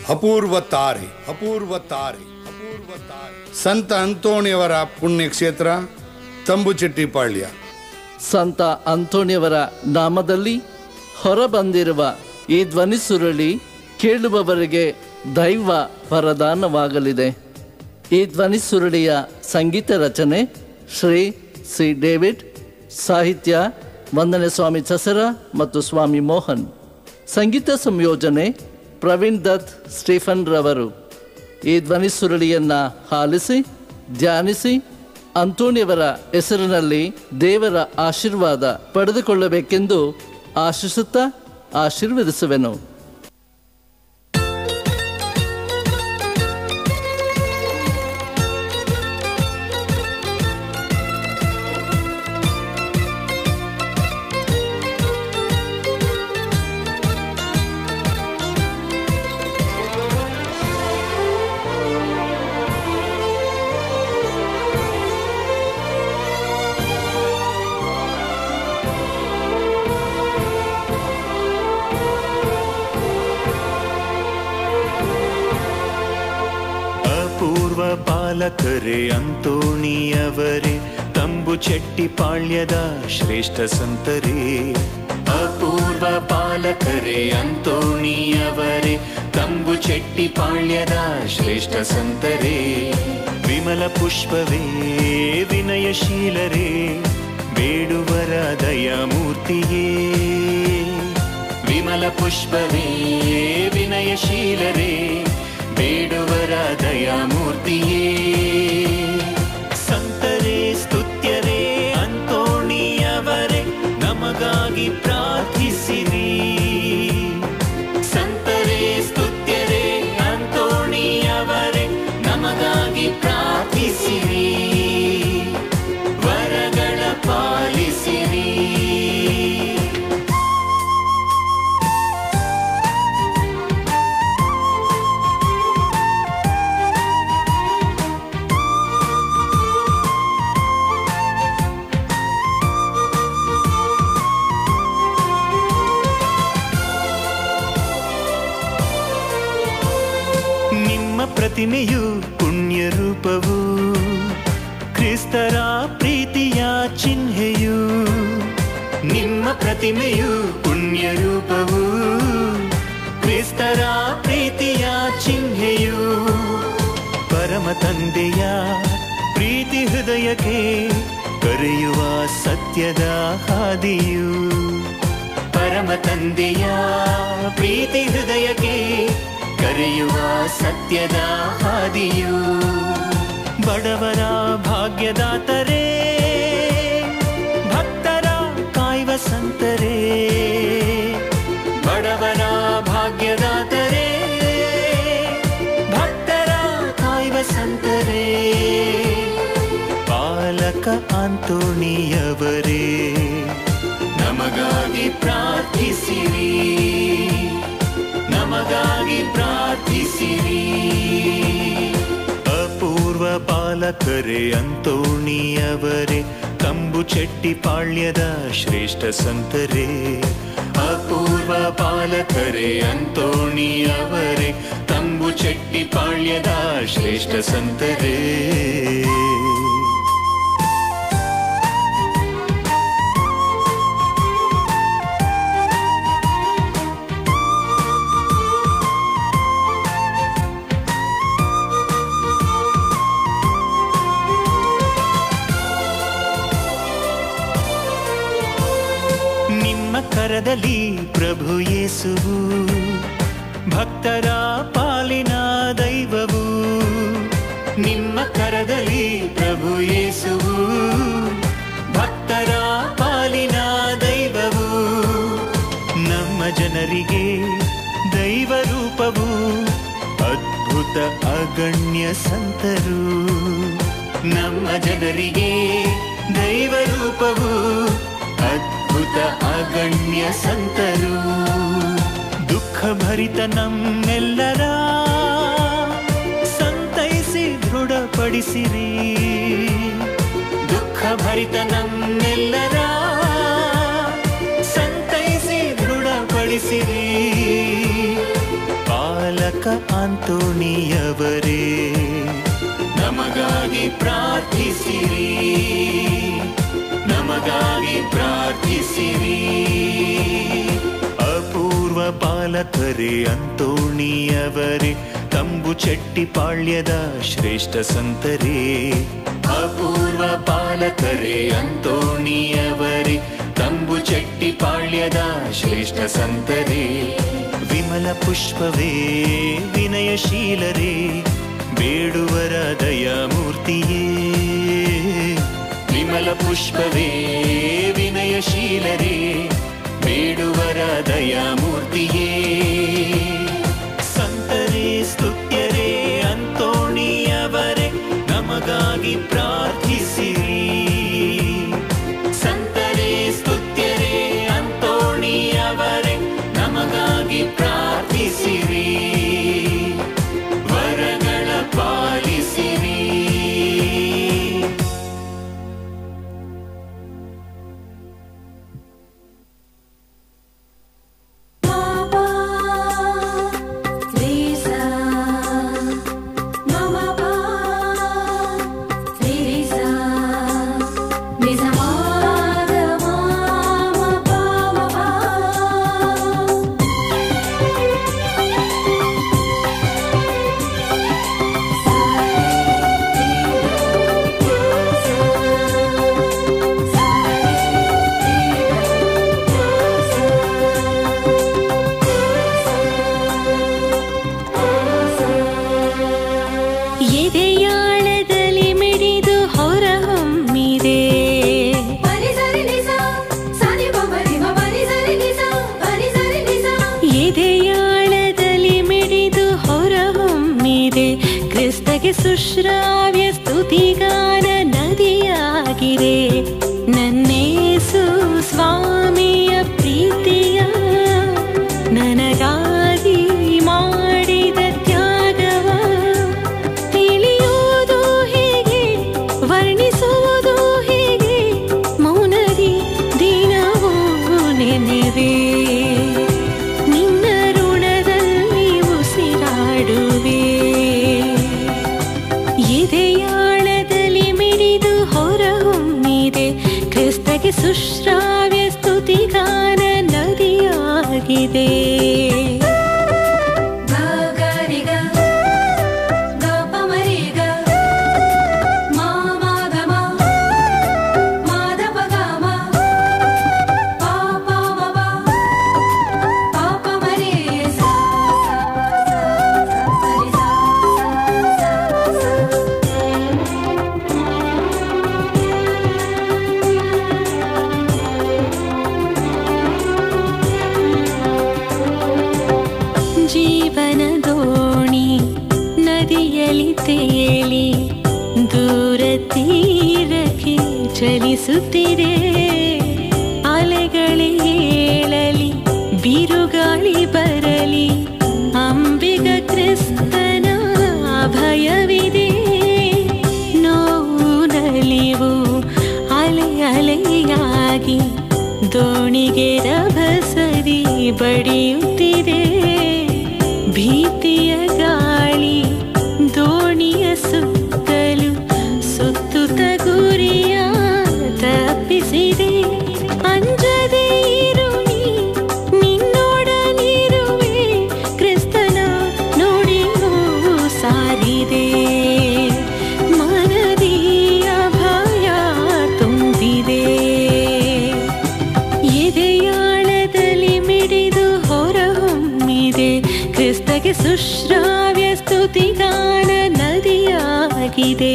ಅಪೂರ್ವ ತಾರೆ ಅಪೂರ್ವ ತಾರೆ ಅಪೂರ್ವ ತಾರೆ ಸಂತ ಅಂತೋಣಿಯವರ ಪುಣ್ಯಕ್ಷೇತ್ರ ತಂಬುಚೆಟ್ಟಿಪಾಳ್ಯ ಸಂತ ಅಂತೋಣಿಯವರ ನಾಮದಲ್ಲಿ ಹೊರಬಂದಿರುವ ಈ ಧ್ವನಿ ಸುರುಳಿ ಕೇಳುವವರಿಗೆ ದೈವ ವರದಾನವಾಗಲಿದೆ ಈ ಧ್ವನಿ ಸುರುಳಿಯ ಸಂಗೀತ ರಚನೆ ಶ್ರೀ ಸಿ ಡೇವಿಡ್ ಸಾಹಿತ್ಯ ವಂದನೆ ಸ್ವಾಮಿ ಚಸರ ಮತ್ತು ಸ್ವಾಮಿ ಮೋಹನ್ ಸಂಗೀತ ಸಂಯೋಜನೆ ಪ್ರವೀಣ್ ದತ್ ಸ್ಟೀಫನ್ ರವರು ಈ ಧ್ವನಿ ಸುರುಳಿಯನ್ನು ಆಲಿಸಿ ಧ್ಯಾನಿಸಿ ಅಂತೋಣಿಯವರ ಹೆಸರಿನಲ್ಲಿ ದೇವರ ಆಶೀರ್ವಾದ ಪಡೆದುಕೊಳ್ಳಬೇಕೆಂದು ಆಶಿಸುತ್ತಾ ಆಶೀರ್ವದಿಸುವೆನು ಅಪೂರ್ವ ಪಾಲಕರೇ ಅಂತೋಣಿಯವರೇ ತಂಬು ಚೆಟ್ಟಿಪಾಳ್ಯದ ಶ್ರೇಷ್ಠ ಸಂತರೇ ಅಪೂರ್ವ ಪಾಲಕರೇ ಅಂತೋಣಿಯವರೇ ತಂಬು ಚೆಟ್ಟಿಪಾಳ್ಯದ ಶ್ರೇಷ್ಠ ಸಂತರೇ ವಿಮಲ ಪುಷ್ಪವೇ ವಿನಯಶೀಲರೇ ಬೇಡುವರ ದಯಾಮೂರ್ತಿಯೇ ವಿಮಲ ಪುಷ್ಪವೇ ವಿನಯಶೀಲರೇ ಬೇಡುವರ ದಯಾಮೂರ್ತಿಯೇ ಸಂತರೇ ಸ್ತುತ್ಯರೇ ಅಂತೋಣಿಯವರೇ ನಮಗಾಗಿ ಪ್ರಾರ್ಥಿಸಿರಿ ಸಂತರೇ ಸ್ತುತ್ಯರೇ ಅಂತೋಣಿಯವರೇ ನಮಗಾಗಿ ಪ್ರಾರ್ಥಿಸಿರಿ ವರಗಳ ಪಾಲಿಸಿರಿ ನಿಮ್ಮ ಪ್ರತಿಮೆಯು ಪುಣ್ಯ ರೂಪವು ಕ್ರಿಸ್ತರ ಪ್ರೀತಿಯ ಚಿಹ್ನೆಯು ನಿಮ್ಮ ಪ್ರತಿಮೆಯು ಪುಣ್ಯ ರೂಪವು ಕ್ರಿಸ್ತರ ಪ್ರೀತಿಯ ಚಿಹ್ನೆಯು ಪರಮ ತಂದೆಯ ಪ್ರೀತಿ ಹೃದಯಕ್ಕೆ ಕರೆಯುವ ಸತ್ಯದ ಹಾದಿಯು ಪರಮ ತಂದೆಯ ಪ್ರೀತಿ ಹೃದಯಕ್ಕೆ ಕರೆಯುವ ಸತ್ಯದ ಹಾದಿಯು ಬಡವರ ಭಾಗ್ಯದಾತರೇ ಭಕ್ತರ ಕಾಯುವ ಸಂತರೇ ಬಡವರ ಭಾಗ್ಯದಾತರೇ ಭಕ್ತರ ಕಾಯುವ ಸಂತರೇ ಪಾಲಕ ಅಂತೋಣಿಯವರೇ ನಮಗಾಗಿ ಪ್ರಾರ್ಥಿಸಿರಿ ನಮಗಾಗಿ ಪ್ರಾರ್ಥಿಸಿರಿ ಅಪೂರ್ವ ಪಾಲಕರೇ ಅಂತೋಣಿಯವರೇ ತಂಬು ಚೆಟ್ಟಿಪಾಳ್ಯದ ಶ್ರೇಷ್ಠ ಸಂತರೇ ಅಪೂರ್ವ ಪಾಲಕರೇ ಅಂತೋಣಿಯವರೇ ತಂಬು ಚೆಟ್ಟಿಪಾಳ್ಯದ ಶ್ರೇಷ್ಠ ಸಂತರೇ ನಿಮ್ಮ ಕರದಲ್ಲಿ ಪ್ರಭು ಯೇಸುವು ಭಕ್ತರ ಪಾಲಿನ ದೈವವು ನಿಮ್ಮ ಕರದಲ್ಲಿ ಪ್ರಭು ಯೇಸುವು ಭಕ್ತರ ಪಾಲಿನ ದೈವವು ನಮ್ಮ ಜನರಿಗೆ ದೈವ ರೂಪವು ಅದ್ಭುತ ಅಗಣ್ಯ ಸಂತರು ನಮ್ಮ ಜನರಿಗೆ ದೈವ ರೂಪವು ಅದ್ಭುತ ಅಗಣ್ಯ ಸಂತರು ದುಃಖ ಭರಿತ ನಮ್ಮೆಲ್ಲರ ಸಂತೈಸಿ ದೃಢಪಡಿಸಿರಿ ದುಃಖ ಭರಿತ ನಮ್ಮೆಲ್ಲರ ಸಂತೈಸಿ ದೃಢಪಡಿಸಿರಿ ಪಾಲಕ ಪುಸ್ತಕ ಅಂತೋಣಿಯವರೇ ನಮಗಾಗಿ ಪ್ರಾರ್ಥಿಸಿರಿ ನಮಗಾಗಿ ಪ್ರಾರ್ಥಿಸಿರಿ ಅಪೂರ್ವ ಪಾಲಕರೇ ಅಂತೋಣಿಯವರೇ ತಂಬು ಚಟ್ಟಿಪಾಳ್ಯದ ಶ್ರೇಷ್ಠ ಸಂತರೇ ಅಪೂರ್ವ ಪಾಲಕರೇ ಅಂತೋಣಿಯವರೇ ತಂಬು ಚಟ್ಟಿಪಾಳ್ಯದ ಶ್ರೇಷ್ಠ ಸಂತರೇ ವಿಮಲ ಪುಷ್ಪವೇ ವಿನಯಶೀಲರೇ ಬೇಡುವರ ದಯಾಮೂರ್ತಿಯೇ ವಿಮಲ ಪುಷ್ಪವೇ ವಿನಯಶೀಲರೇ ಬೇಡುವರ ದಯಾಮೂರ್ತಿಯೇ ಸಂತರೇ ಸ್ತುತ್ಯರೇ ಅಂತೋಣಿಯವರೇ ನಮಗಾಗಿ ಪ್ರಾರ್ಥಿಸಿರಿ ಸಂತರೇ ಸ್ತುತ್ಯರೇ ಅಂತೋಣಿಯವರೇ ನಮಗಾಗಿ ಪ್ರಾರ್ಥಿಸಿರಿ ವರಗಳ ಪಾಲಿಸಿರಿ Papa, Lisa, Mama, Pa, Lisa, Lisa, Mama, Mama, Mama, Pa. ಎದೆಯಾಳದಲ್ಲಿ ಮಿಡಿದು ಹೊರಹೊಮ್ಮಿದೆ Pani sari nisa, sani pamari ma pani sari nisa, pani sari nisa. ಎದೆಯಾಳದಲ್ಲಿ ಮಿಡಿದು ಹೊರಹೊಮ್ಮಿದೆ ಕ್ರಿಸ್ತಗೆ ಸುಶ್ರಾವ್ಯ ಸ್ತುತಿಗಾನ ನದಿಯಾಗಿದೆ ನನ್ನೇಸು ಸ್ವಾಮಿಯ ಪ್ರೀತಿಯ ನನಗಾಗಿ ಮಾಡಿದ ತ್ಯಾಗವ ತಿಳಿಯುವುದು ಹೇಗೆ ವರ್ಣಿಸುವುದು ಹೇಗೆ ಮೌನದಿ ದಿನವೂ ನೆನೆವೆ ನಿನ್ನ ಋಣದಲ್ಲಿ ಉಸಿರಾಡುವೆ ಎದೆಯಾಳದಲ್ಲಿ ಮಿಡಿದು ಹೊರಹೊಮ್ಮಿದೆ ಕ್ರಿಸ್ತಗೆ ಸುಶ್ರಾವ್ಯ ಸ್ತುತಿಗಾನ ನದಿಯಾಗಿದೆ Ga ga ri ga, ga pa ma ri ga, ma ma ga ma, ma da pa ga ma, pa pa ma pa, pa pa ma ri sa sa sa sa ri sa sa sa sa. ಜೀವನ ದೋಣಿ ನದಿಯಲ್ಲಿ ತೇಲಿ ದೂರ ತೀರಕ್ಕೆ ಚಲಿಸುತ್ತಿದೆ ಅಲೆಗಳೇ ಏಳಲಿ ಬಿರುಗಾಳಿ ಬರಲಿ ಅಂಬಿಗ ಕ್ರಿಸ್ತನ ಭಯವಿದೆ ನೋವು ನಲಿವು ಅಲೆ ಅಲೆಯಾಗಿ ದೋಣಿಗೆ ರಭಸದಿ ಬಡಿಯುತ್ತಿದೆ ಭೀತಿಯ ಗಾಳಿ ದೋಣಿಯ ಸುತ್ತಲೂ ಸುತ್ತುತ್ತ ಗುರಿಯ ತಪ್ಪಿಸಿದೆ ಅಂಜದೆ ಇರು ನೀ, ನಿನ್ನೊಡನಿರುವೆ ಕ್ರಿಸ್ತನ ನುಡಿಯು ಸಾರಿದೆ ಮನದಿಯ ಭಯ ತುಂಬಿದೆ ಎದೆಯಾಳದಲ್ಲಿ ಮಿಡಿದು ಹೊರಹೊಮ್ಮಿದೆ ಕ್ರಿಸ್ತಗೆ ಸುಶ್ರಾವ್ಯ ಸ್ತುತಿಗಾನ ನದಿಯಾಗಿದೆ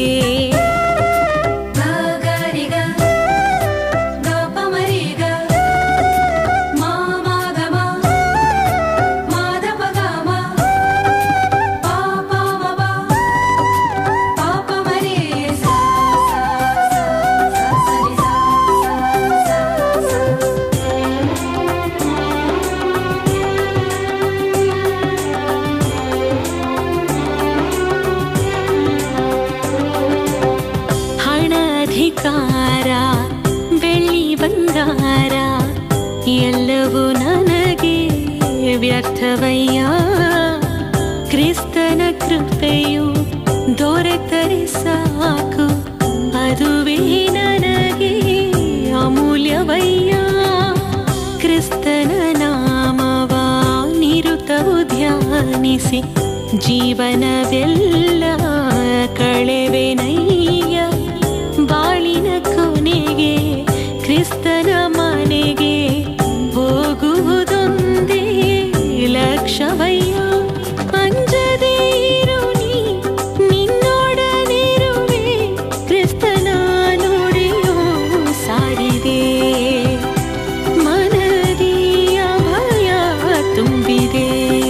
Ga ga ri ga, ga pa ma ri ga, ma ma ga ma, ma da pa ga ma, pa pa ma pa, pa pa ma ri sa sa sa sa sa ri sa sa sa sa. ಹಣ ಅಧಿಕಾರ ಬೆಳ್ಳಿ ಬಂಗಾರ ಎಲ್ಲವೂ ನನಗೆ ವ್ಯರ್ಥವಯ್ಯ ಕೃಪೆಯು ದೊರೆತರೆ ಸಾಕು ಅದುವೇ ನನಗೆ ಅಮೂಲ್ಯವಯ್ಯ ಕ್ರಿಸ್ತನ ನಾಮವ ನಿರುತವು ಧ್ಯಾನಿಸಿ ಜೀವನವೆಲ್ಲ ಕಳೆವೆನಯ್ಯ ಬಾಳಿನ ಕೊನೆಗೆ ಕ್ರಿಸ್ತನ ಮನೆಗೆ ಹೋಗುವುದೊಂದೇ ಲಕ್ಷವಯ್ಯ ಅಂಜದೇ ಇರು ನೀ ನಿನ್ನೊಡನಿರುವೆ ಕ್ರಿಸ್ತನ ನುಡಿಯೋ ಸಾರಿದೆ ಮನದಿ ಅಭಯ ತುಂಬಿದೆ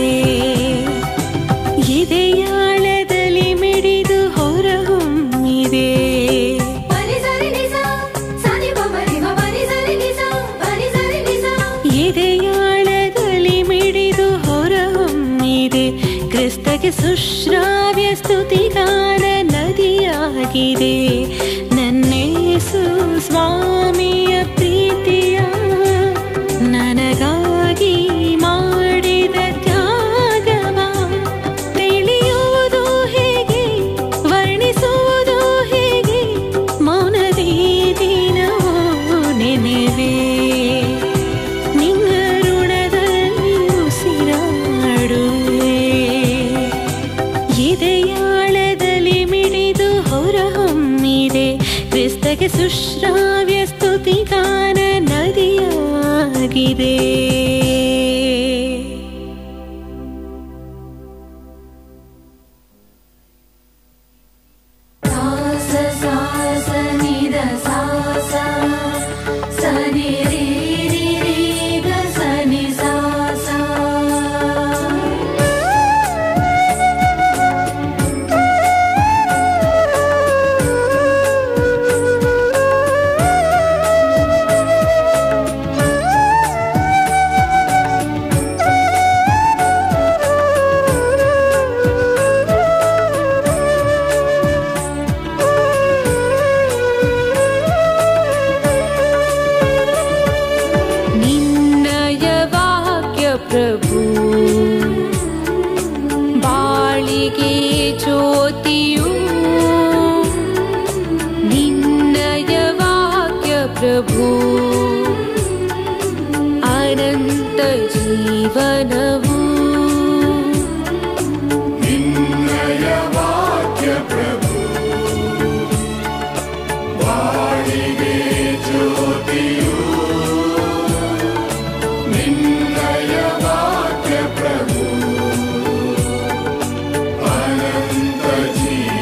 ಎದೆಯಾಳದಲ್ಲಿ ಮಿಡಿದು ಹೊರಹೊಮ್ಮಿದೆ ಬನಿ ಸರಿ ನಿಸ ಸನಿ ಬಮರಿ ಬನಿ ಸರಿ ನಿಸ ಬನಿ ಸರಿ ನಿಸ ಎದೆಯಾಳದಲ್ಲಿ ಮಿಡಿದು ಹೊರಹೊಮ್ಮಿದೆ ಕ್ರಿಸ್ತಗೆ ಸುಶ್ರಾವ್ಯ ಸ್ತುತಿಗಾನ ನದಿಯಾಗಿದೆ ನನ್ನೇಸು ಸ್ವಾಮಿಯ ಪ್ರೀತಿಯ ನನಗಾಗಿ ಮಾಡಿದ ತ್ಯಾಗವ ತಿಳಿಯುವುದು ಹೇಗೆ ವರ್ಣಿಸುವುದು ಹೇಗೆ ಮೌನದಿ ದಿನವೂ ನೆನೆವೆ ನಿನ್ನ ಋಣದಲ್ಲಿ ಉಸಿರಾಡುವೆ ಎದೆಯಾಳದಲ್ಲಿ ಮಿಡಿದು ಹೊರಹೊಮ್ಮಿದೆ ಕ್ರಿಸ್ತಗೆ ಸುಶ್ರಾವ್ಯ ಸ್ತುತಿಗಾನ ನದಿಯಾಗಿದೆ ಸಾಸ ಸಾಸ ನಿದ ಸಾಸ ಸನಿ ರೀ ರೀ ರೀ ಗ ಸನಿ ಸಾಸ ನಿನ್ನಯ ವಾಕ್ಯ ಪ್ರಭು ಬಾಳಿಗೆ ಜ್ಯೋತಿಯು ನಿನ್ನಯ ವಾಕ್ಯ ಪ್ರಭು ಅನಂತ ಜೀವನವು ನಿನ್ನಯ ವಾಕ್ಯ ಪ್ರಭು ಅನಂತ ಜೀವ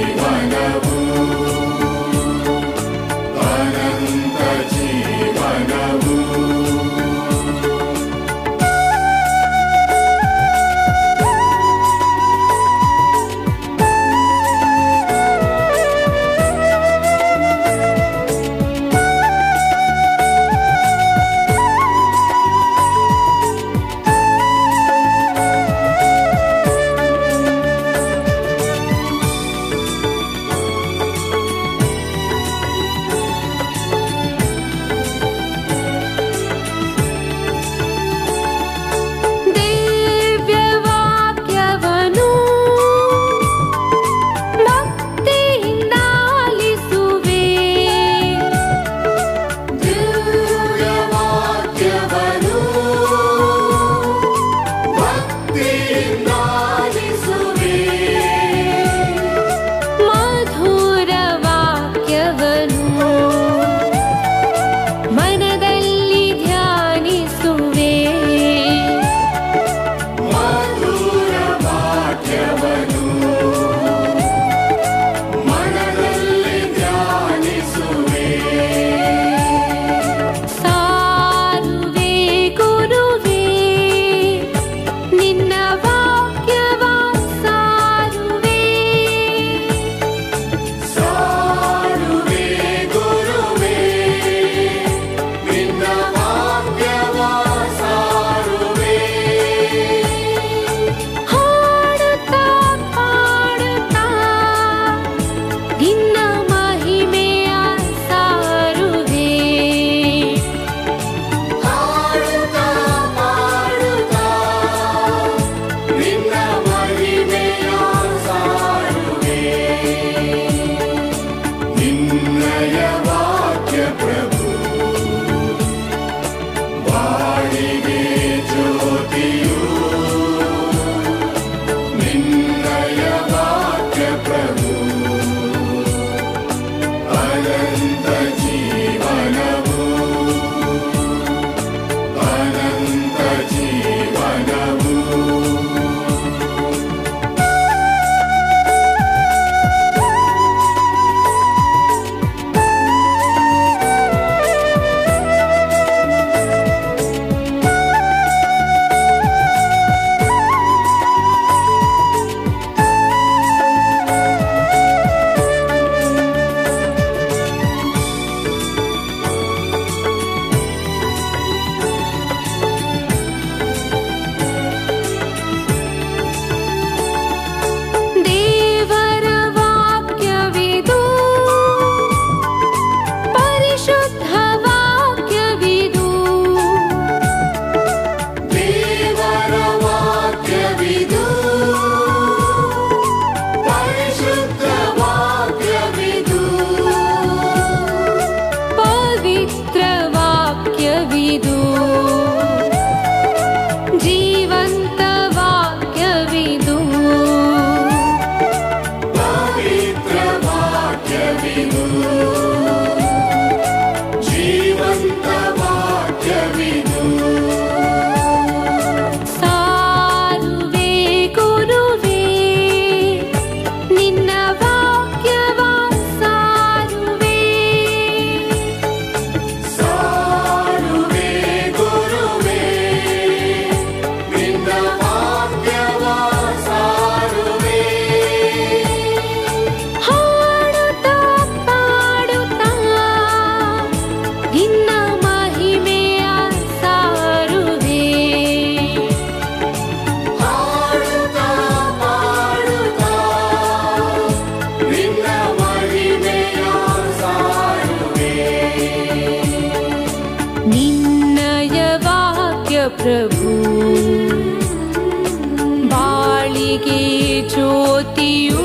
ಬಾಳಿಗೆ ಜ್ಯೋತಿಯು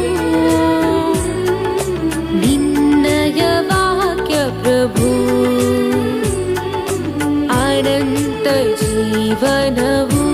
ನಿನ್ನಯ ವಾಕ್ಯ ಪ್ರಭು ಅನಂತ ಜೀವನವು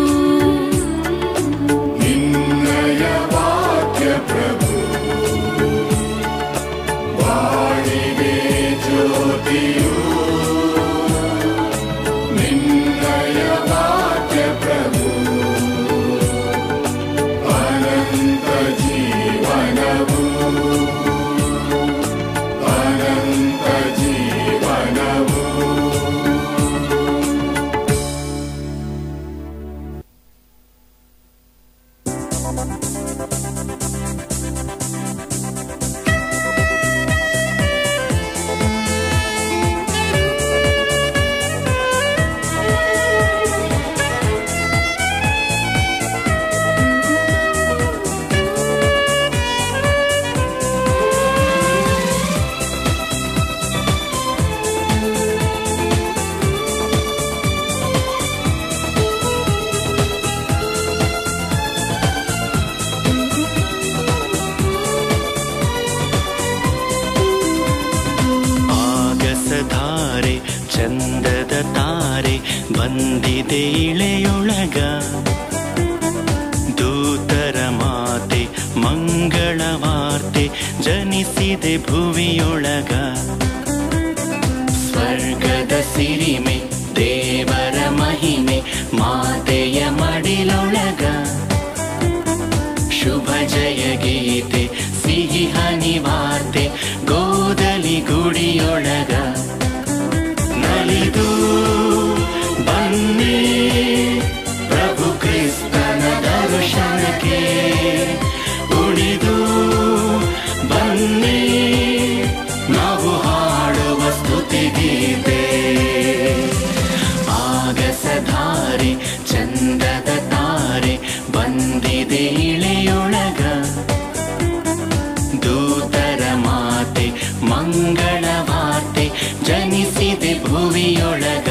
ಆಗಸಧಾರೆ ಚಂದದ ತಾರೆ ಬಂದಿದೆ ಇಳೆಯೊಳಗ ದೂತರ ಮಾತೆ ಮಂಗಳ ವಾರ್ತೆ ಜನಿಸಿದೆ ಭುವಿಯೊಳಗ ಸ್ವರ್ಗದ ಸಿರಿಮೆ ದೇವರ ಮಹಿಮೆ ಮಾತೆಯ ಮಡಿಲೊಳಗ ಶುಭ ಜಯ ಗೀತೆ ಸಿಹಿ ಹನಿ ವಾರ್ತೆ ಗೋದಲಿ ಗುಡಿಯೊಳಗ ನಲಿದು ಬನ್ನಿ ಪ್ರಭು ಕ್ರಿಸ್ತನ ದರ್ಶನಕ್ಕೆ ಉಳಿದು ಬನ್ನಿ ನಾವು ಹಾಡುವ ಸ್ತುತಿಗೀತೆ ಆಗಸಧಾರೆ ಚಂದದ ತಾರೆ ಬಂದಿದೆ ಇಳೆಯೊಳಗ ದೂತರ ಮಾತೆ ಮಂಗಳ ವಾರ್ತೆ ಜನಿಸಿದೆ ಭುವಿಯೊಳಗ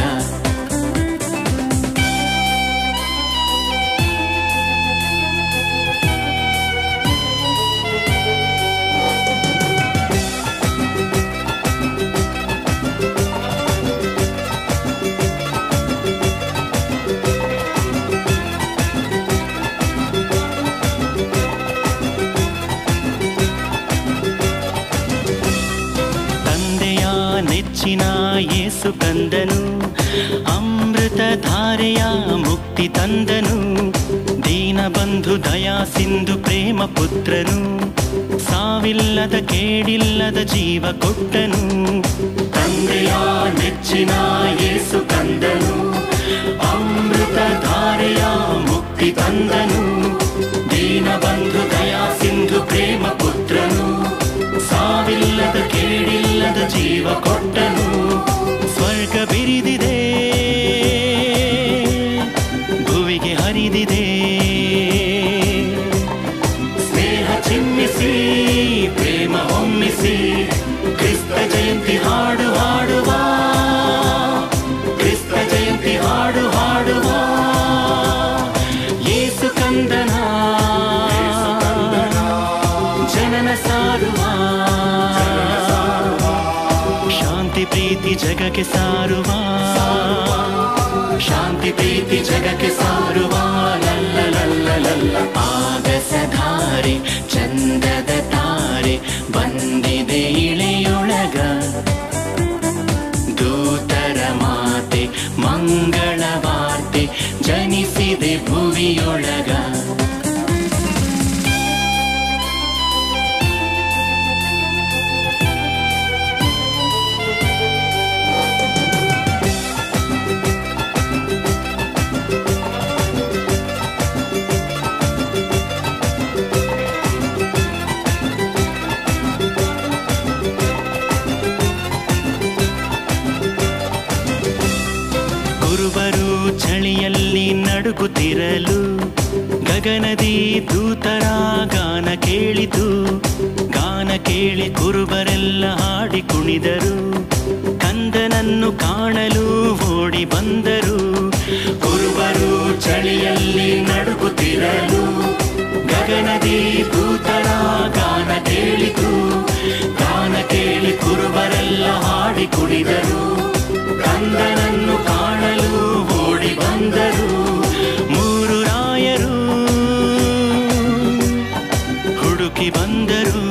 ತಂದೆಯ ನೆಚ್ಚಿನ ಯೇಸು ಕಂದನು ಅಮೃತ ಧಾರೆಯ ಮುಕ್ತಿ ತಂದನು ದೀನ ಬಂಧು ದಯಾ ಸಿಂಧು ಪ್ರೇಮ ಪುತ್ರನು ಸಾವಿಲ್ಲದ ಕೇಡಿಲ್ಲದ ಜೀವ ಕೊಟ್ಟನು ತಂದೆಯ ನೆಚ್ಚಿನ ಯೇಸು ಕಂದನು ಅಮೃತ ಧಾರೆಯ ಮುಕ್ತಿ ತಂದನು ದೀನ ಬಂಧು ದಯಾ ಸಿಂಧು ಪ್ರೇಮ ಪುತ್ರನು ಸಾವಿಲ್ಲದ ಕೇಡಿಲ್ಲದ ಜೀವ ಕೊಟ್ಟನು ಸ್ವರ್ಗ ಬಿರಿದಿದೆ ಭುವಿಗೆ ಹರಿದಿದೆ ಸ್ನೇಹ ಚಿಮ್ಮಿಸಿ ಪ್ರೇಮ ಹೊಮ್ಮಿಸಿ ಕ್ರಿಸ್ತ ಜಯಂತಿ ಹಾಡು ಹಾಡುವ ಕ್ರಿಸ್ತ ಜಯಂತಿ ಹಾಡು ಹಾಡುವ ಯೇಸು ಕಂದನ ಜನನ ಸಾರುವ ಶಾಂತಿ ಪ್ರೀತಿ ಜಗಕ್ಕೆ ಸಾರುವ ಶಾಂತಿ ಪ್ರೀತಿ ಜಗಕ್ಕೆ ಸಾರುವ ಲಲ್ಲ ಲಲ್ಲ ಲಲ್ಲ ಆಗಸಧಾರೆ ಚಂದದ ತಾರೆ ಬಂದಿದೆ ಇಳೆಯೊಳಗ ದೂತರ ಮಾತೆ ಮಂಗಳ ವಾರ್ತೆ ಜನಿಸಿದೆ ಭುವಿಯೊಳಗ ಗುರುವರು ಚಳಿಯಲ್ಲಿ ನಡುಗುತ್ತಿರಲು ಗಗನದಿ ದೂತರ ಗಾನ ಕೇಳಿತು ಗಾನ ಕೇಳಿ ಕುರುಬರೆಲ್ಲ ಹಾಡಿ ಕುಣಿದರು ಕಂದನನ್ನು ಕಾಣಲು ಓಡಿ ಬಂದರು ಕುರುಬರು ಚಳಿಯಲ್ಲಿ ನಡುಗುತ್ತಿರಲು ಗಗನದಿ ದೂತರ ಗಾನ ಕೇಳಿತು ಗಾನ ಕೇಳಿ ಕುರುಬರೆಲ್ಲ ಹಾಡಿ ಕುಡಿದರು ಕಂದನನ್ನು ಕಾಣಲು ಓಡಿ ಬಂದರು ಮೂರು ರಾಯರು ಹುಡುಕಿ ಬಂದರು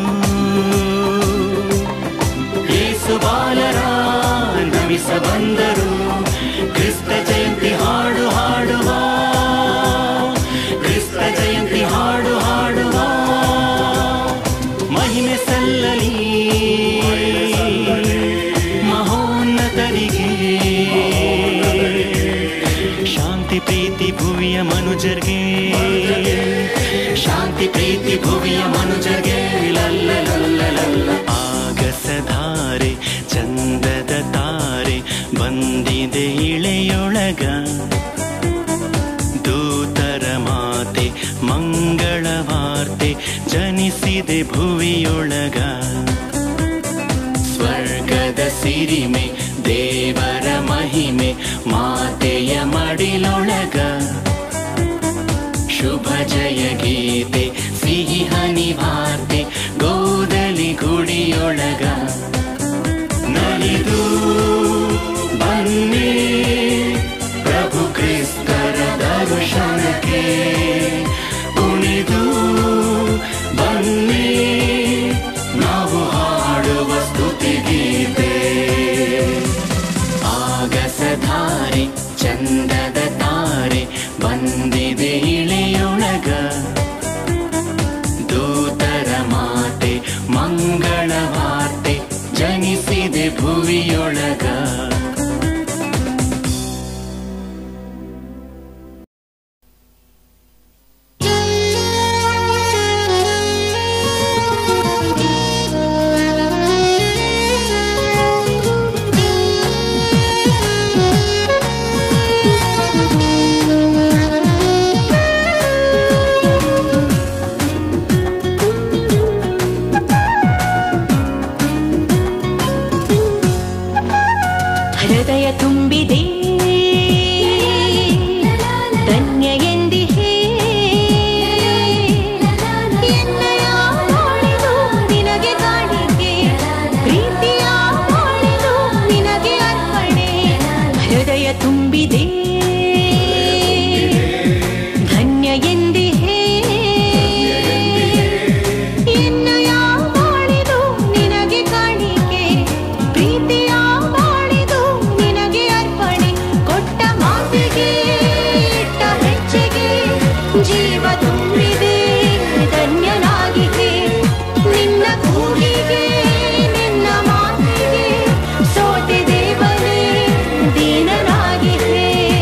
ಯೇಸು ಬಾಲರ ನಮಿಸ ಬಂದರು ಕ್ರಿಸ್ತ ಜಯಂತಿ ಹಾಡು ಹಾಡುವ ಕ್ರಿಸ್ತ ಜಯಂತಿ ಹಾಡು ಹಾಡುವ ಮಹಿಮೆ ಸಲ್ಲಲಿ ಮಹೋನ್ನತರಿಗೆ ಶಾಂತಿ ಪ್ರೀತಿ ಭುವಿಯ ಮನುಜರ್ಗೆ ಶಾಂತಿ ಪ್ರೀತಿ ಭುವಿಯ ಮನುಜರ್ಗೆ ಲಲ್ಲ ಲಲ್ಲ ಲಲ್ಲ ಆಗಸಧಾರೆ ಚಂದದ ತಾರೆ ಬಂದಿದೆ ಇಳೆಯೊಳಗ ದೂತರ ಮಾತೆ ಮಂಗಳ ವಾರ್ತೆ ಜನಿಸಿದೆ ಭುವಿಯೊಳಗ ಸ್ವರ್ಗದ ಸಿರಿಮೆ ದೇವರ ಮಹಿಮೆ ಮಾತೆಯ ಮಡಿಲೊಳಗ ಶುಭ ಜಯ ಗೀತೆ ಸಿಹಿ ಹನಿ ವಾರ್ತೆ ಗೋದಲಿ ಗುಡಿಯೊಳಗ ನಲಿದು ಬನ್ನಿ ಪ್ರಭು ಕ್ರಿಸ್ತರ ದರ್ಶನಕ್ಕೆ ಕುಣಿದು ಬನ್ನಿ ನಾವು ಹಾಡುವ ಸ್ತುತಿ ಗೀತೆ ಆಗಸಧಾರೆ ಚಂದದ ತಾರೆ ಬಂದಿದೆ ಇಳೆಯೊಳಗ ದೂತರ ಮಾತೆ ಮಂಗಳ ವಾರ್ತೆ ಜನಿಸಿದೆ ಭುವಿಯೊಳಗ ಹೃದಯ ತುಂಬಿದೆ ಧನ್ಯ ಎಂದಿಹೇ ಎನ್ನಯ ಮಾಡಿದು ನಿನಗೆ ಕಾಣಿಕೆ ಪ್ರೀತಿಯ ಮಾಡಿದು ನಿನಗೆ ಅರ್ಪಣೆ ಹೃದಯ ತುಂಬಿದೆ ಧನ್ಯ ಎಂದಿಹೇ ಎನ್ನಯ ಮಾಡಿದು ನಿನಗೆ ಕಾಣಿಕೆ ಪ್ರೀತಿಯ ಮಾಡಿದು ನಿನಗೆ ಅರ್ಪಣೆ ಕೊಟ್ಟ ಮಾತಿಗೆ ಇಟ್ಟ ಹೆಜ್ಜೆಗೆ ಜೀವ ತುಂಬಿದೆ ಧನ್ಯನಾಗಿದೆ ನಿನ್ನ ಕೂಗಿಗೆ ನಿನ್ನ ಮಾತಿಗೆ ಸೋತೆ ದೇವನೇ ದೀನನಾಗಿದೆ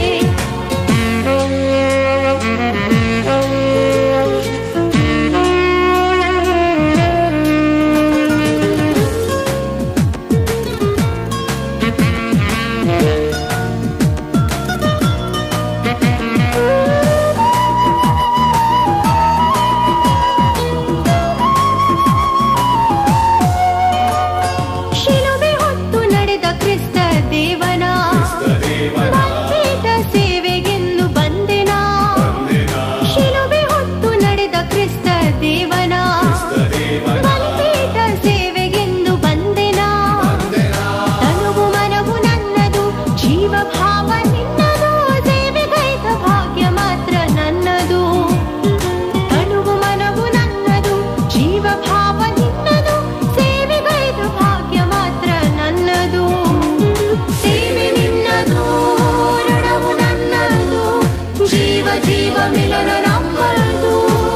ಶಿಲುಬೆ ಹೊತ್ತು ನಡೆದ ಕ್ರಿಸ್ತ ದೇವನ ಬಲಿಪೀಠ ಸೇವೆಗೆಂದು ಬಂದೆನಾ ಶಿಲುಬೆ ಹೊತ್ತು ನಡೆದ ಕ್ರಿಸ್ತ ದೇವನ ಬಲಿಪೀಠ ಸೇವೆಗೆಂದು ಬಂದೆನಾ ತನುವು ಮನವು ನನ್ನದು ಜೀವ ಭಾವ ನಿನ್ನದು ಸೇವೆಗೈದ ಭಾಗ್ಯ ಮಾತ್ರ ನನ್ನದು ತನುವು ಮನವು ನನ್ನದು ಜೀವ ಭಾವ ನಿನ್ನದು ಸೇವೆಗೈದ ಭಾಗ್ಯ ಮಾತ್ರ ನನ್ನದು ಸೇವೆ ನಿನ್ನದು ಋಣವು ನನ್ನದು ಜೀವ ಜೀವ ಮಿಲನ ನಮ್ಮದು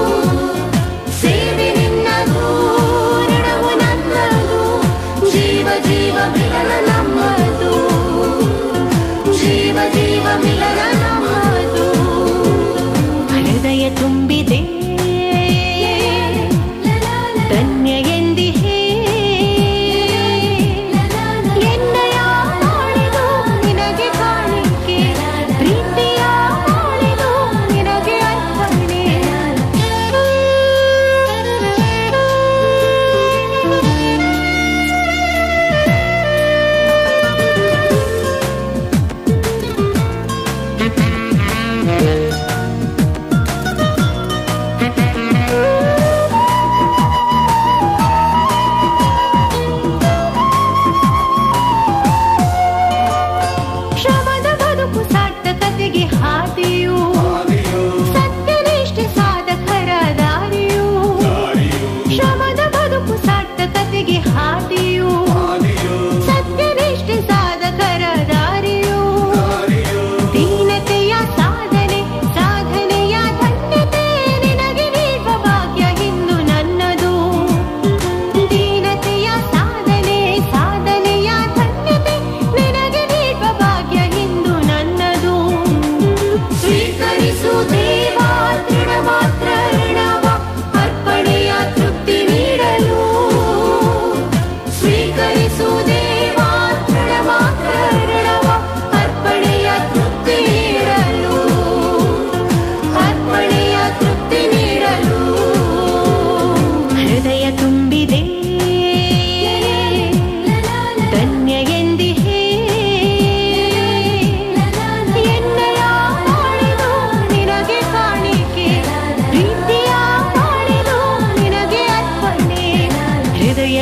ಸೇವೆ ನಿನ್ನದು ಋಣವು ನನ್ನದು ಜೀವ ಜೀವ ಮಿಲನ ನಮ್ಮದು ಜೀವ ಜೀವ ಮಿಲನ ನಮ್ಮದು ಹೃದಯ ತುಂಬಿದೆ ಧನ್ಯ ಎಂದಿಹೇ ಎನ್ನಯ ಮಾಡಿದು ನಿನಗೆ ಕಾಣಿಕೆ ಪ್ರೀತಿಯ ಮಾಡಿದು ನಿನಗೆ ಅರ್ಪಣೆ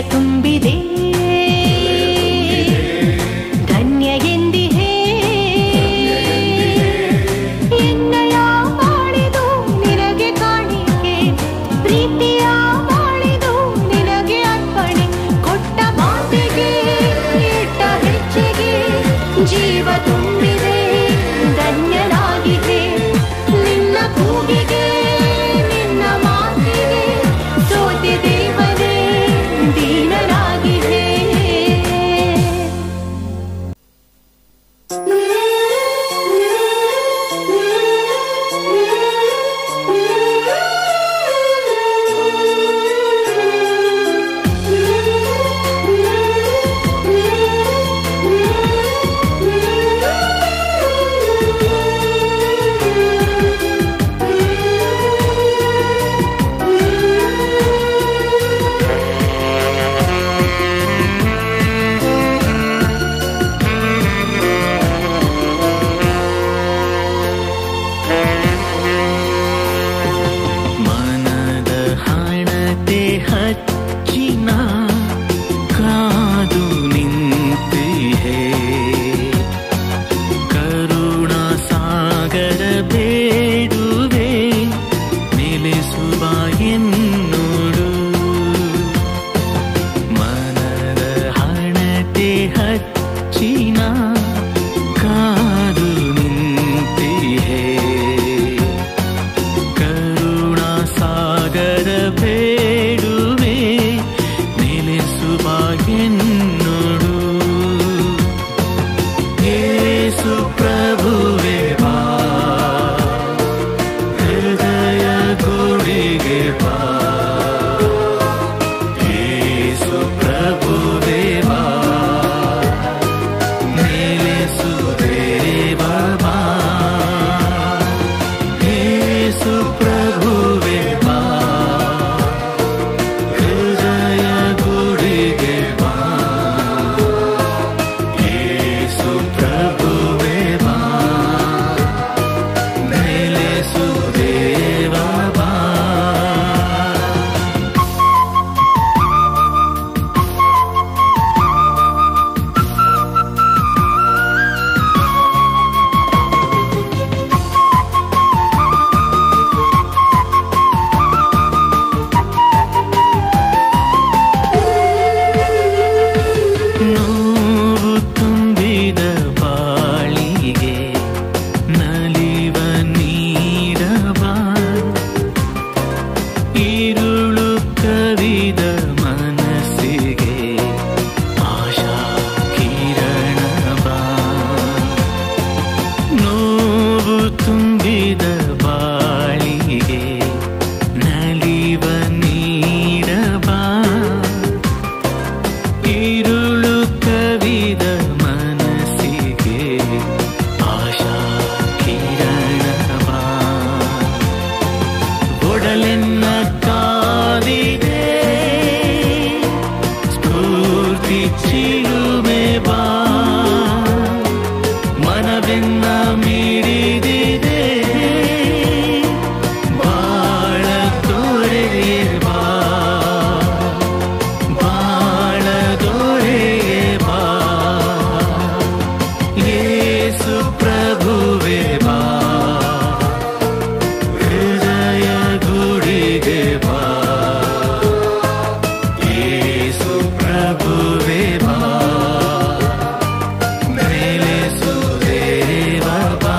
ತುಂಬಿದೆ ಧನ್ಯ ಎಂದಿಹೇ ಎನ್ನಯ ಮಾಡಿದು ನಿನಗೆ ಕಾಣಿಕೆ ಪ್ರೀತಿಯ ಮಾಡಿದು ನಿನಗೆ ಅರ್ಪಣೆ ಕೊಟ್ಟ ಮಾತಿಗೆ ಇಟ್ಟ ಹೆಜ್ಜೆಗೆ ಜೀವ ತುಂಬಿದೆ ಧನ್ಯನಾಗಿದೆ ನಿನ್ನ ಕೂಗಿಗೆ ನಿನ್ನ ಮಾತಿಗೆ ಸೋತೆ ದೇವನೇ ದೀನನಾಗಿದೆ ಮನದ ಹಣತೆ ಹಚ್ಚಿನ ಕಾದು ನಿಂತಿಹೇ ಕರುಣಾ ಸಾಗರ ಬೇಡುವೆ ನಿಲ್ಲಿಸುವ ಎನ್ನುಡು ಮನದ ಹಣತೆ ಹಚ್ಚಿನ ಕಾದು ನಿಂತಿಹೇ ಕರುಣಾ ಸಾಗರ ಬೇಡುವೆ ನಿಲ್ಲಿಸುವ ಎನ್ನುಡು ಯೇಸು ಪ್ರಭುವೆ ಬಾ ಹೃದಯ ಗುಡಿಗೆ ಬಾ ಯೇಸು ಪ್ರಭುವೆ ಬಾ ನಿಲ್ಲಿಸು ದೇವ ಬಾ ಯೇಸು ಪ್ರಭುವೆ ಬಾ ಹೃದಯ ಗುಡಿಗೆ ಬಾ ಯೇಸು ಪ್ರಭುವೆ ಬಾ ನೆಲೆಸು ದೇವ ಬಾ ನೋವು ತುಂಬಿದ ಬಾಳಿಗೆ ನಲಿವ ನೀಡಬಾ ഇരുളു കവിത മനസ്സിಗೆ ಆಶಾ ಕಿರಣಬಾ ನೋವು ತುಂಬಿದ ಬಾಳಿಗೆ ನಲಿವ ನೀಡಬಾ ഇരുളു കവിത മനസ്സിಗೆ ಆಶಾ ಕಿರಣಬಾ ಒಡಲೆನ್ನ ಕಾದಿದೆ ಸ್ಫೂರ್ತಿ ಚಿಲುಮೆ ಬಾ ಮನವೆನ್ನ ಮಿಡಿದಿದೆ ಬಾಳ ತೋರೆಯೇ ಬಾ ಬಾಳ ದೊರೆಯೇ ಬಾ ಯೇಸು ಪ್ರಭುವೆ ಬಾ ಹೃದಯ ಗುಡಿಗೆ ಬಾ ಯೇಸು ಪ್ರಭುವೆ ಬಾ ನೆಲೆಸು ದೇವ ಬಾ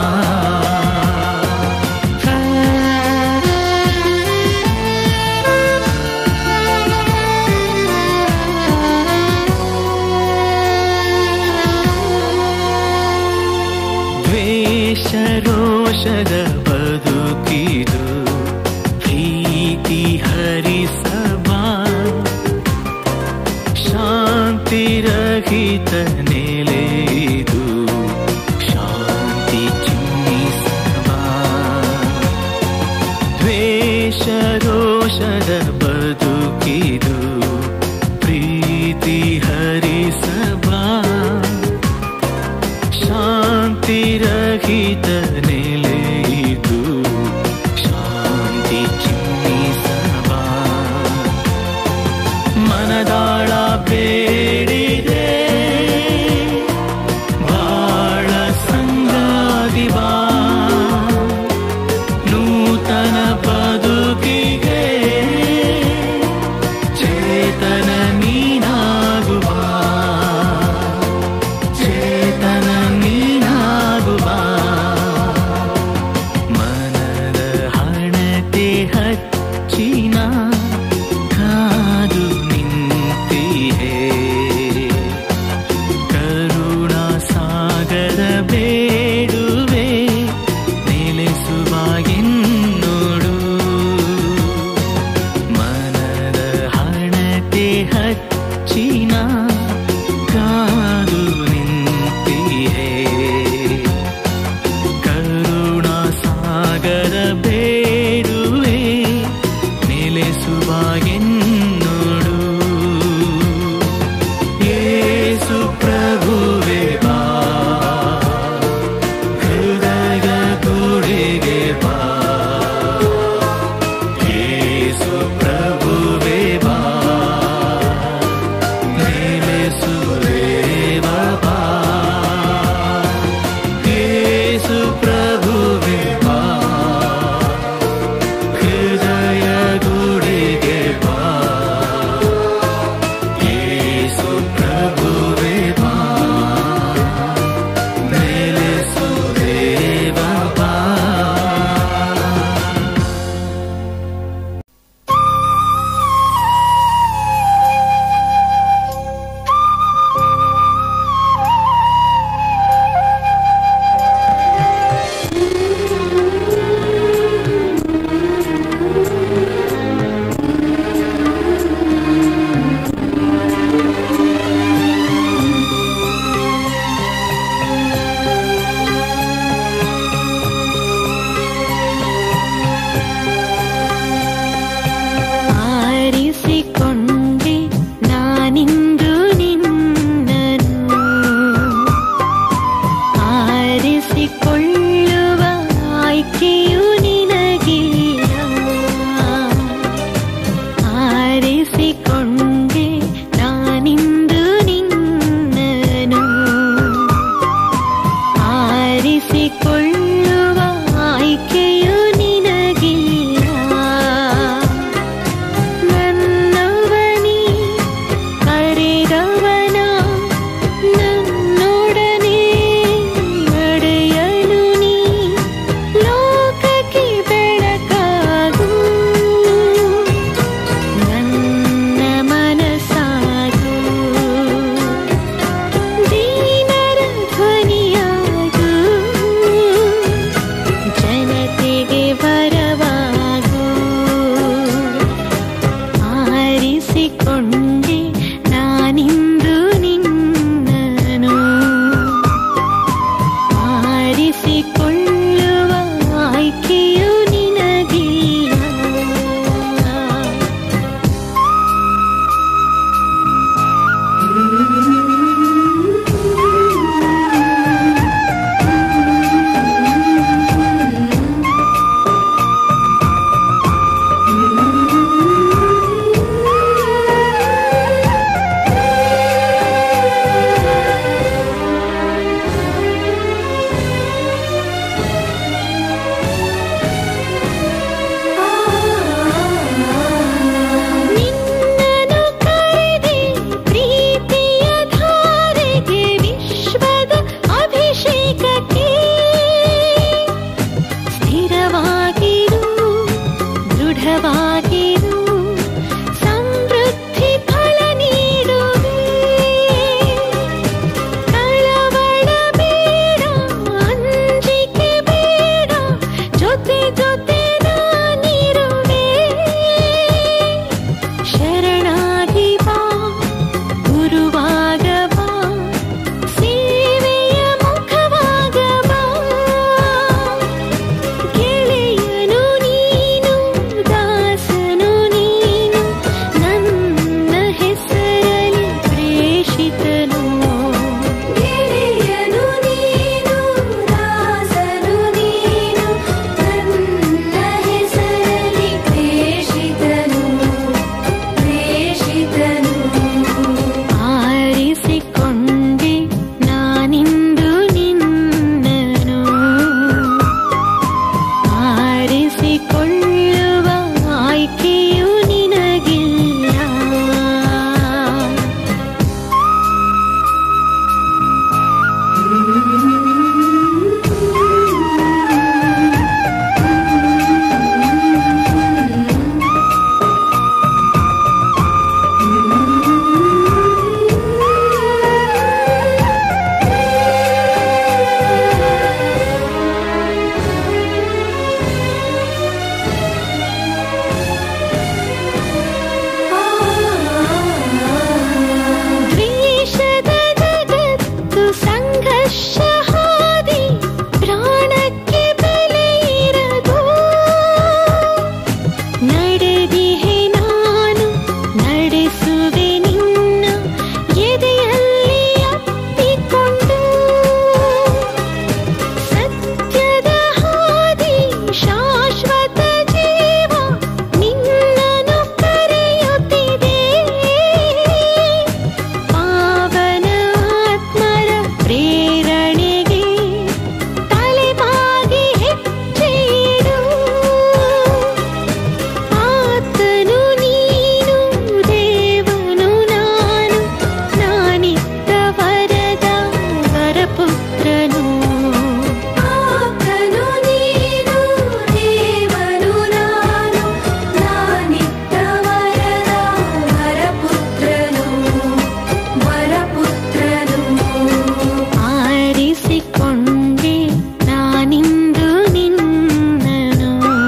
ದ್ವೇಷ ರೋಷದ ಬದುಕಿದು ಪ್ರೀತಿ ಹರಿಸಬಾ ಶಾಂತಿ ರಹಿತ ನೆಲೆಯಿದು ಶಾಂತಿ ಚಿಮ್ಮಿಸಬಾ ದ್ವೇಷ ರೋಷದ ಬದುಕಿದು ಪ್ರೀತಿ ಹರಿಸಬಾ ಶಾಂತಿ ರಹಿತ ನೆಲೆಯಿದು ಶಾಂತಿ ಚಿಮ್ಮಿಸಬಾ ಮನದಾಳ ದೃಢವಾಗಿರು ಸಮೃದ್ಧಿ ಫಲ ನೀಡುವೆ ಕಳವಳ ಬೇಡ ಅಂಜಿಕೆ ಬೇಡ ಜೊತೆ ಜೊತೆ ನಾನಿರುವೆ ಶರಣಾಗಿ ಬಾ ಗುರುವಾಗ ಬಾ ಸೇವೆಯ ಮುಖವಾಗ ಬಾ ಗೆಳೆಯನು ನೀನು ದಾಸನು ನೀನು ನನ್ನ ಹೆಸರಲಿ ಪ್ರೇಷಿತನು ಗೆಳೆಯನು ನೀನು ದಾಸನು ನೀನು ನನ್ನ ಹೆಸರಲಿ ಪ್ರೇಷಿತನು ಪ್ರೇಷಿತನು ಆರಿಸಿಕೊಂಡೆ ನಾನಿಂದು ನಿನ್ನನು ಆರಿಸಿಕೊಳ್ಳುವ ಆಯ್ಕೆಯು ನಿನಗಿಲ್ಲ ದ್ವೇಷದ ಜಗತ್ತು ಸಂಘರ್ಷ ಹಾದಿ ಪ್ರಾಣಕ್ಕೆ ಬೆಲೆ ಇರದು ನಡೆದಿಹೆ ನಾನು ನಡೆಸುವೆ ನಿನ್ನ ಎದೆಯಲ್ಲಿ ಅಪ್ಪಿಕೊಂಡು ಸತ್ಯದ ಹಾದಿ ಶಾಶ್ವತ ಜೀವ ನಿನ್ನನ್ನು ಕರೆಯುತ್ತಿದೆ ಪಾವನ ಆತ್ಮರ ಪ್ರೇರಣೆಗೆ ತಲೆಬಾಗಿ ಹೆಚ್ಚೇರು ಆತನು ನೀನು ದೇವನು ನಾನು ನಾನಿತ್ತ ವರದ ವರಪುತ್ರನು ಆತನು ನೀನು ದೇವನು ನಾನು ನಾನಿತ್ತ ವರದ ವರಪುತ್ರನು ವರಪುತ್ರನು ಆರಿಸಿಕೊಂಡೆ ನಾನಿಂದು ನಿನ್ನನು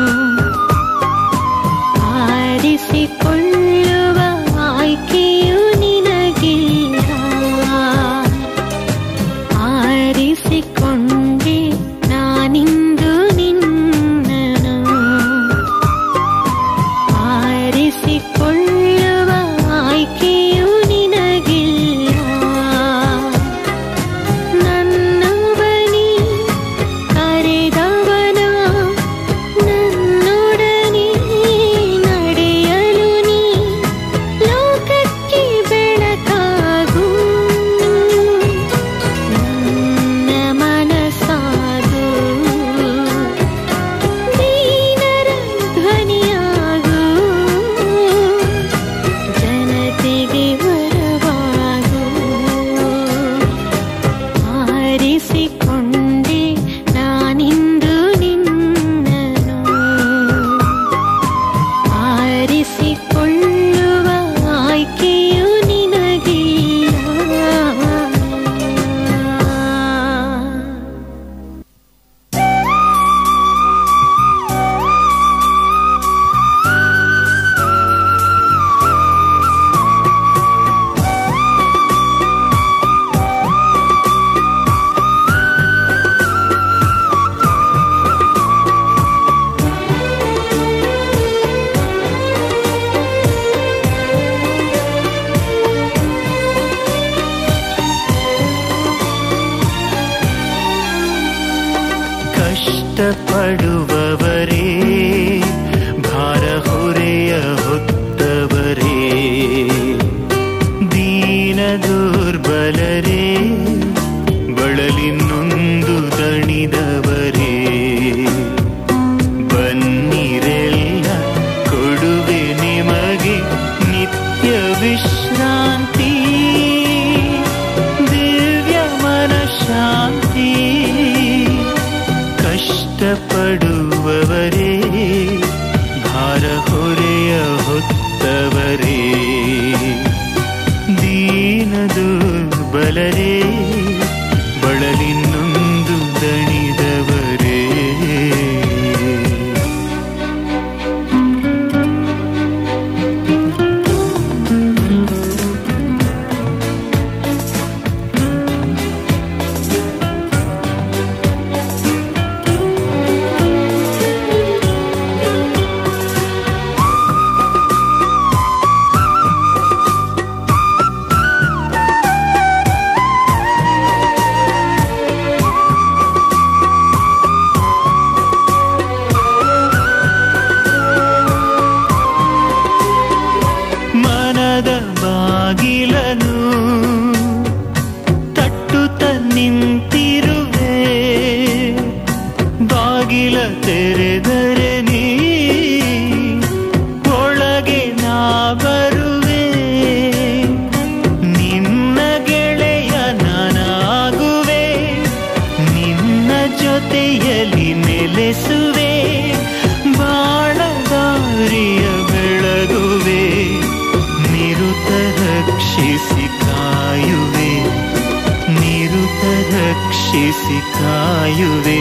ಆರಿಸಿಕೊಳ್ಳುವ ಆಯ್ಕೆಯು ನಿನಗಿಲ್ಲ ಆರಿಸಿಕೊಂಡೆ ನಾನಿಂದು ನಿನ್ನನು ಆರಿಸಿಕೊಳ್ಳುವ ಆಯ್ಕೆಯು ನಿನಗಿಲ್ಲ ನನ್ನವನಿ ಕರೆದವನ ನನ್ನೊಡನೆ ನಡೆಯಲು ನೀ ಲೋಕಕ್ಕೆ ಬೆಳಕಾಗು ನನ್ನ ಮನಸಾಗು ದೀನರ ಧ್ವನಿಯಾಗು ಜನತೆಗೆ ವರವಾಗು ಆರಿಸಿಕೊಂಡೆ ನಾನಿಂದು ನಿನ್ನನು ಆರಿಸಿಕೊಳ್ಳುವ ಆಯ್ಕೆಯು ನಿನಗಿಲ್ಲ ಕಷ್ಟಪಡುವವರೇ ಭಾರ ಹೊರೆಯ ಹೊತ್ತವರೇ ದೀನ ದುರ್ಬಲರೇ ಬಳಲಿ ನೊಂದು ದಣಿದವರೇ ಬನ್ನಿರೆಲ್ಲ ಕೊಡುವೆ ನಿಮಗೆ ನಿತ್ಯ ವಿಶ್ರಾಂತಿ ದಿವ್ಯ ಮನಃಶಾಂತಿ ಕಷ್ಟಪಡುವ ಹೊರೆಯ ಹೊತ್ತವರೇ ದೀನ ದುರ್ಬಲರೇ ಬಳಲಿನ್ನೊಂದು ದಣಿದವರೇ ಮನದ ಬಾಗಿಲನು ತಟ್ಟುತ್ತ ನಿಂತಿರುವೆ ಬಾಗಿಲ ತೆರೆದರೆ ನೀ ಒಳಗೆ ನಾ ಬರುವೆ ನಿನ್ನ ಗೆಳೆಯ ನಾನಾಗುವೆ ನಿನ್ನ ಜೊತೆಯಲ್ಲಿ ನೆಲೆಸುವೆ ಬಾಳದಾರಿಯ ಬೆಳಗುವೆ ನಿರುತ ರಕ್ಷಿಸಿ ಕಾಯುವೆ ನಿರುತ ರಕ್ಷಿಸಿ ಕಾಯುವೆ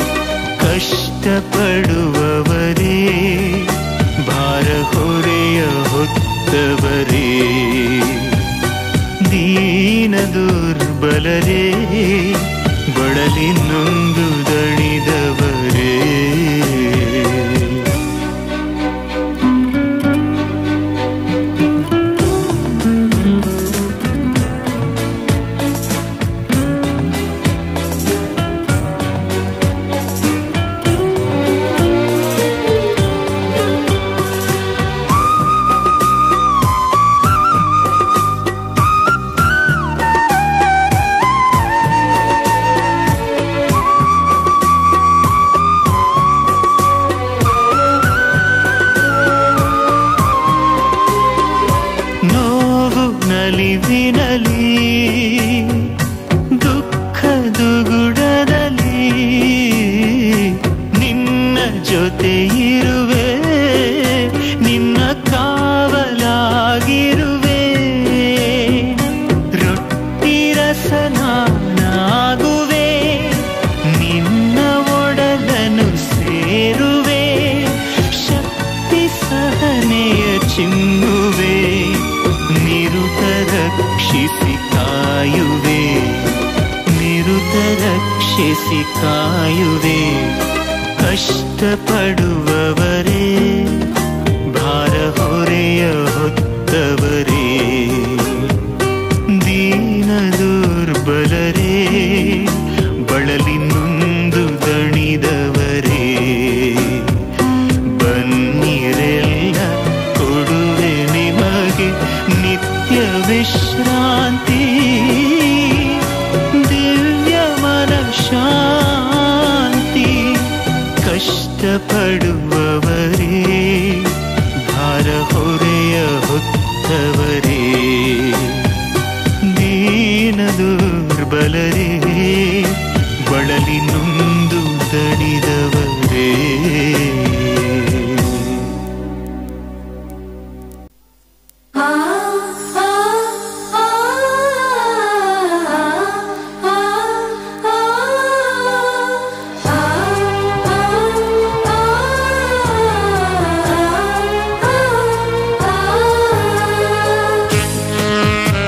ಕಷ್ಟಪಡುವವರೇ ಭಾರ ಹೊರೆಯ ಹೊತ್ತವರೇ ದೀನ ದುರ್ಬಲರೇ ಬಳಲಿ ನೊಂದು ದಣಿದವರೇ ನೋವು ನಲಿವಿನಲಿ ದುಃಖ ದುಗುಡದಲ್ಲಿ ನಿನ್ನ ಜೊತೆ ಇರುವೆ ನಿನ್ನ ಕಾವಲಾಗಿರುವೆ ರೊಟ್ಟಿ ರಸನಾಗುವೆ ನಿನ್ನ ಒಡಲನು ಸೇರುವೆ ಶಕ್ತಿ ಸಹನೆಯ ಚಿಮ್ಮುವೆ ನಿರುತ ರಕ್ಷಿಸಿ ಕಾಯುವೆ ನಿರುತ ರಕ್ಷಿಸಿ ಕಾಯುವೆ ಕಷ್ಟಪಡುವವರೇ ಭಾರ ಹೊರೆಯ ಹೊತ್ತವರೇ ದೀನ ದುರ್ಬಲರೇ ಬಳಲಿ ನೊಂದು ದಣಿದವರೇ ಬನ್ನಿರೆಲ್ಲ ಕೊಡುವೆ ನಿಮಗೆ ನಿತ್ಯ ವಿಶ್ರಾಂತಿ ದಿವ್ಯ ಮನ ಶಾಂತಿ ಕಷ್ಟಪಡುವವರೇ ಭಾರ ಹೊರೆಯ ಹೊತ್ತವರೇ ದೀನ ದುರ್ಬಲರೇ ಬಳಲಿ ನೊಂದು ದಣಿದವರೇ ಆ ಆ ಆ ಆ ಆ ಆ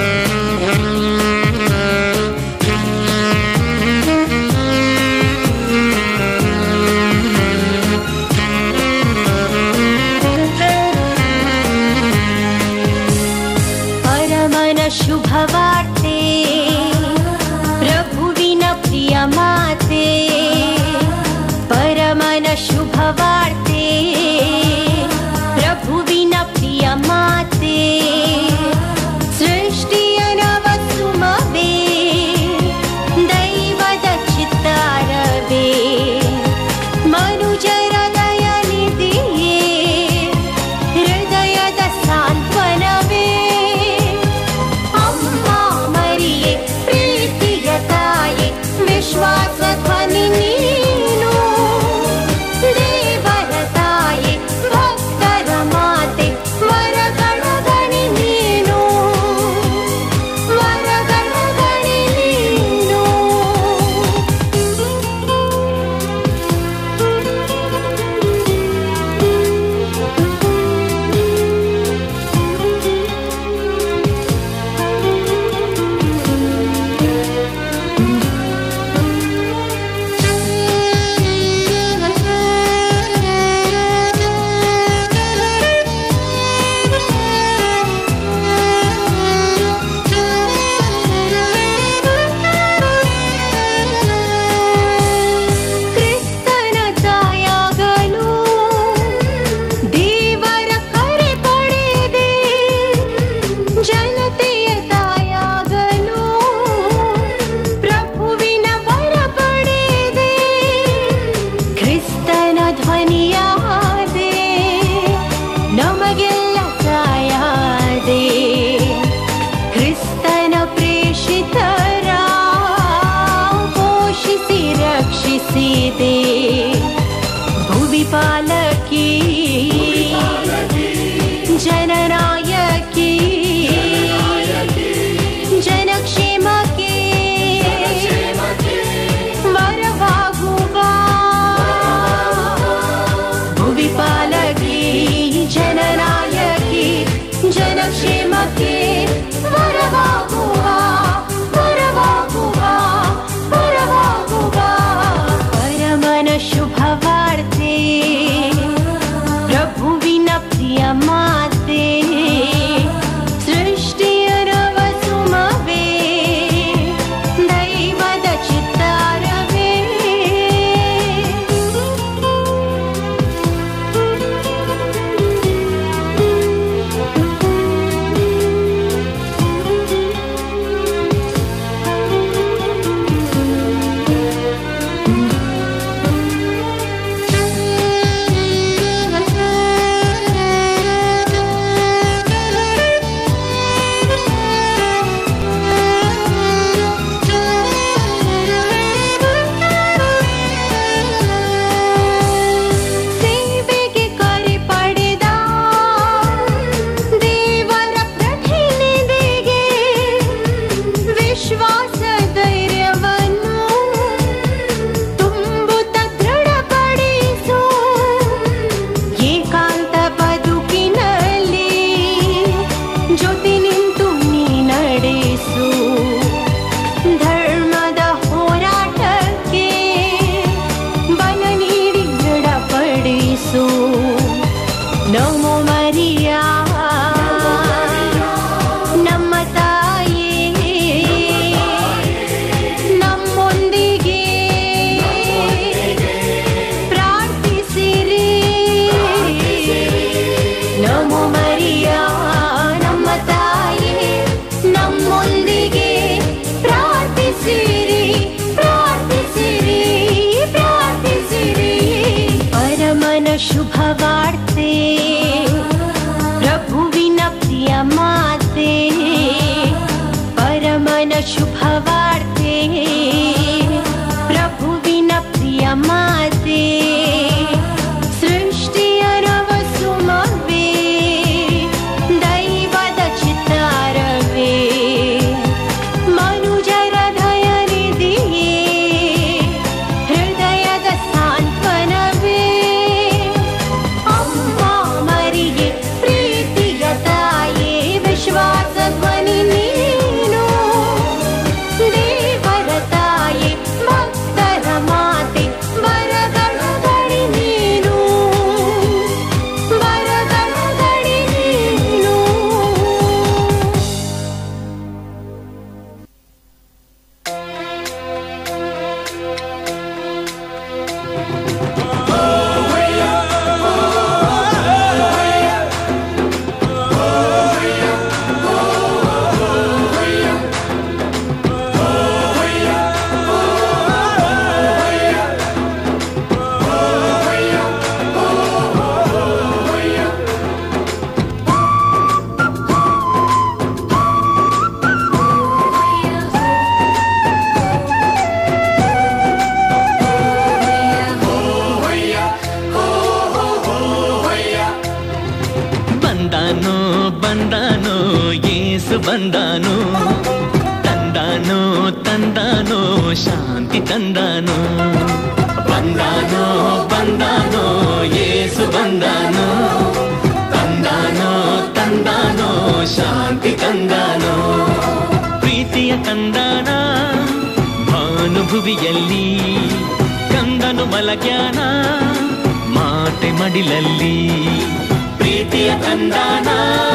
ಕ್ಷೇಮಕ್ಕೆ ವರವಾಗುವ ವರವಾಗುವ ವರವಾಗುವ ಪರಮನ ಶುಭವಾರ್ತೆ ಪ್ರಭುವಿನ ಪ್ರಿಯ ಮಾತೆ ಸೃಷ್ಟಿಯ ನವ ಸುಮವೇ ದೈವದ ಚಿತ್ತಾರವೇ ಸೇವೆಗೆ ಕರೆ ಪಡೆದ ದೇವರ ಪ್ರತಿನಿಧಿಗೆ ವಿಶ್ವಾಸ ಧೈರ್ಯವನ್ನು ತುಂಬುತ್ತ ದೃಢಪಡಿಸು ಏಕಾಂತ ಬದುಕಿನಲ್ಲಿ ಜೊತೆ ನಿಂತು ನೀ ನಡೆಸು ಧರ್ಮದ ಹೋರಾಟಕ್ಕೆ ಬಲ ನೀಡಿ ದೃಢಪಡಿಸು ನಮೋ ಮರಿಯಾ ನಮ್ಮ ತಾಯೇ ನಮ್ಮೊಂದಿಗೆ ಪ್ರಾರ್ಥಿಸಿರಿ ನಮೋ ಮರಿಯಾ ನಮ್ಮ ತಾಯೇ ನಮ್ಮೊಂದಿಗೆ ಪ್ರಾರ್ಥಿಸಿರಿ ಪ್ರಾರ್ಥಿಸಿರಿ ಪ್ರಾರ್ಥಿಸಿರಿ ಪರಮನ ಶುಭವಾರ್ತೆ ಪ್ರಭುವಿನ ಪ್ರಿಯ ಮಾತೆ ಪರಮನ ಶುಭವಾರ್ತೆ ಪ್ರಭುವಿನ ಪ್ರಿಯ ಮಾತೆ ಸೃಷ್ಟಿಯ ನವ ಸುಮವೇ ದೈವದ ಚಿತ್ತಾರವೇ ಮನುಜರ ದಯನಿಧಿಯೇ ಹೃದಯದ ಸಾಂತ್ವನವೇ ಅಮ್ಮ ಮರಿಗೆ ಪ್ರೀತಿಯ ತಾಯೇ ವಿಶ್ವಾಸ ಧ್ವನಿ ನೀನು ದೇವರ ತಾಯೇ ಭಕ್ತರ ಮಾತೆ ಬರಗಳ ಗಡಿ ನೀನು ಬರಗಳ ಗಡಿ ನೀನು ಬಂದಾನೋ ಬಂದಾನೋ ಏಸು ಬಂದಾನೋ ತಂದಾನೋ ತಂದಾನೋ ಶಾಂತಿ ತಂದಾನೋ ಬಂದಾನೋ ಬಂದಾನೋ ಏಸು ಬಂದಾನೋ ತಂದಾನೋ ತಂದಾನೋ ಶಾಂತಿ ತಂದಾನೋ ಪ್ರೀತಿಯ ತಂದಾನ ಭಾನುಭುವಿಯಲ್ಲಿ ಕಂದನು ಮಲಗ್ಯಾನ ಮಾತೆ ಮಡಿಲಲ್ಲಿ ಪ್ರೀತಿಯ ತಂದಾನ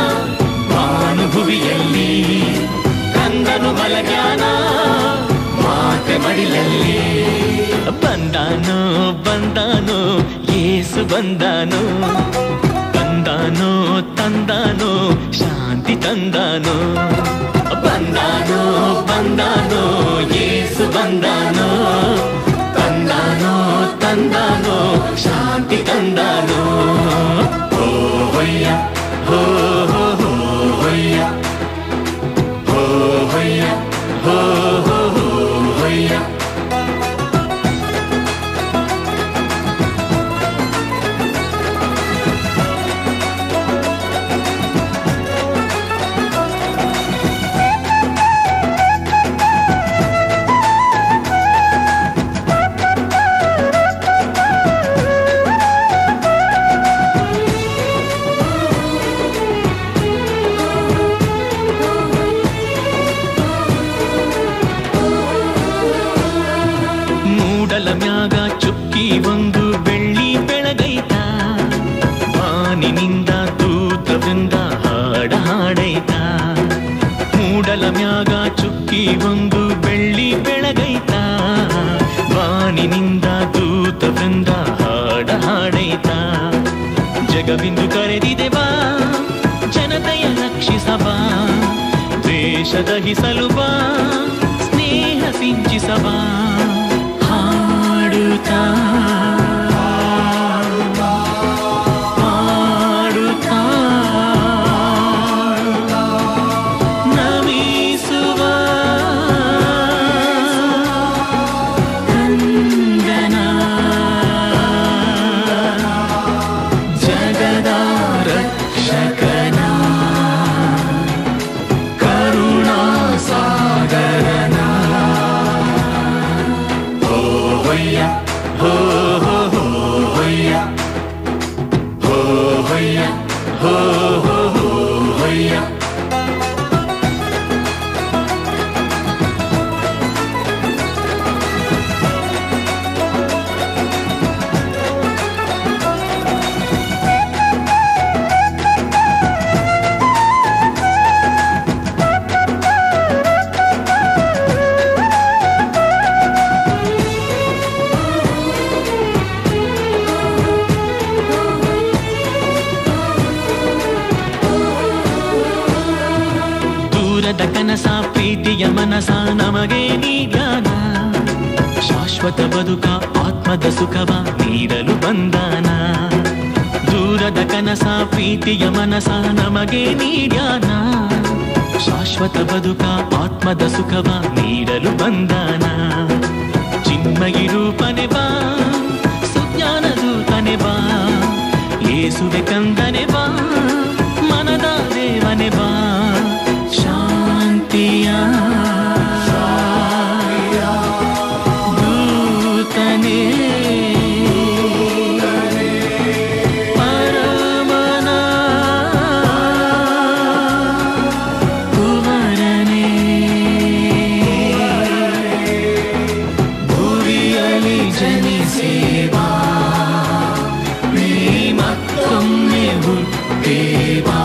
ಭಾನುಭುವಿಯಲ್ಲಿ ಕಂದನು ಮಲಗ್ಯಾನ ಮಾತೆ ಮಡಿಲಲ್ಲಿ ಬಂದಾನೋ ಬಂದಾನೋ ಏಸು ಬಂದಾನೋ ತಂದಾನೋ ತಂದಾನೋ ಶಾಂತಿ ತಂದಾನೋ ಬಂದಾನೋ ಬಂದಾನೋ ಏಸು ಬಂದಾನೋ ತಂದಾನೋ ತಂದಾನೋ ಶಾಂತಿ ತಂದಾನೋ ಹೋ ಹೊಯ್ಯ ಹೋ ಹೋ ಹೋ ಹೊಯ್ಯ ಹೋ ಹೊಯ್ಯ ಹೋ ಹೋ ಹೋ ಹೊಯ್ಯ ಿ ವೃಂದ ಹಾಡ ಹಾಡೈತ ಮೂಡಲ ಮ್ಯಾಗ ಚುಕ್ಕಿ ಒಂದು ಬೆಳ್ಳಿ ಬೆಳಗೈತ ವಾನಿನಿಂದ ದೂತ ವೃಂದ ಹಾಡ ಹಾಡೈತ ಜಗವಿಂದು ಕರೆದಿದೆ ಬಾ ಜನತೆಯ ರಕ್ಷಿಸಬಾ ದ್ವೇಷ ದಹಿಸಲು ಬಾ ಸ್ನೇಹ ಸಿಂಚಿಸಬಾ ಹಾಡುತ್ತಾ ಹಾಡುತ್ತಾ ನಮಿಸುವ ಕಂದನ ಜಗದ ರಕ್ಷಕನ ಕರುಣಾ ಸಾಗರನ ಹೋ ಹೊಯ್ಯ ಹೋ ಹೋ ಹೋ ಹೊಯ್ಯ ಹೋ ಹೊಯ್ಯ ಹೋ ಹೋ ಹೋ ಹೊಯ್ಯ ದೂರದ ಕನಸ ಪ್ರೀತಿಯ ಮನಸ ನಮಗೆ ನೀ ಜ್ಞಾನ ಶಾಶ್ವತ ಬದುಕ ಆತ್ಮದ ಸುಖವ ನೀಡಲು ಬಂದಾನ ದೂರದ ಕನಸ ಪ್ರೀತಿಯ ಮನಸ ನಮಗೆ ನೀ ಜ್ಞಾನ ಶಾಶ್ವತ ಬದುಕ ಆತ್ಮದ ಸುಖವ ನೀಡಲು ಬಂದಾನ ಚಿನ್ಮಯಿ ರೂಪನೆ ಬಾ ಸುಜ್ಞಾನ ದೂತನೆ ಬಾ ಏಸುವೆ ಕಂದನೆ ಬಾ ಮನದ ದೇವನೆ ಬಾ ಶಾಂತಿಯ ದೂತನೇ ಪರಮನ ಕುವರನೇ ಭುವಿಯಲಿ ಜನಿಸೇವಾ ನೀ ಮತ್ತೊಮ್ಮೆ ಹುಟ್ಟೇವಾ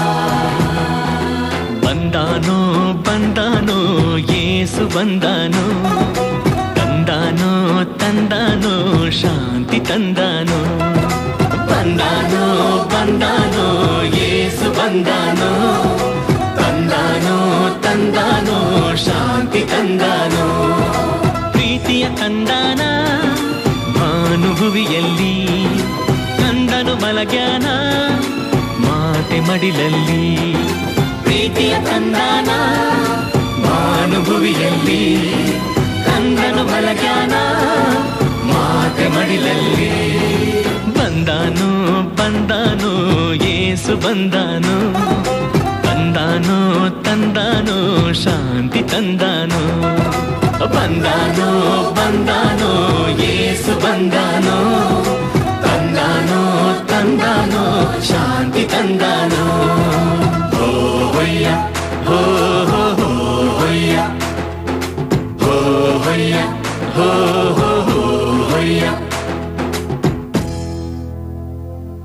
ಬಂದಾನೋ ಬಂದಾನೋ ಏಸು ಬಂದಾನೋ ತಂದಾನೋ ತಂದಾನೋ ಶಾಂತಿ ತಂದಾನೋ ಬಂದಾನೋ ಬಂದಾನೋ ಏಸು ಬಂದಾನೋ ತಂದಾನೋ ತಂದಾನೋ ಶಾಂತಿ ತಂದಾನೋ ಪ್ರೀತಿಯ ತಂದಾನ ಭಾನುಭುವಿಯಲ್ಲಿ ತಂದನು ಮಲಗ್ಯಾನ ಮಾತೆ ಮಡಿಲಲ್ಲಿ ಪ್ರೀತಿಯ ತಂದಾನ ಭಾನುಭುವಿಯಲ್ಲಿ ಕಂದನು ಮಲಗ್ಯಾನ ಮಾತೆ ಮಡಿಲಲ್ಲಿ ಬಂದಾನು ಬಂದಾನು ಏಸು ಬಂದಾನು ತಂದಾನೋ ತಂದಾನೋ ಶಾಂತಿ ತಂದಾನೋ ಬಂದಾನೋ ಬಂದಾನೋ ಏಸು ಬಂದಾನೋ ತಂದಾನೋ ತಂದಾನೋ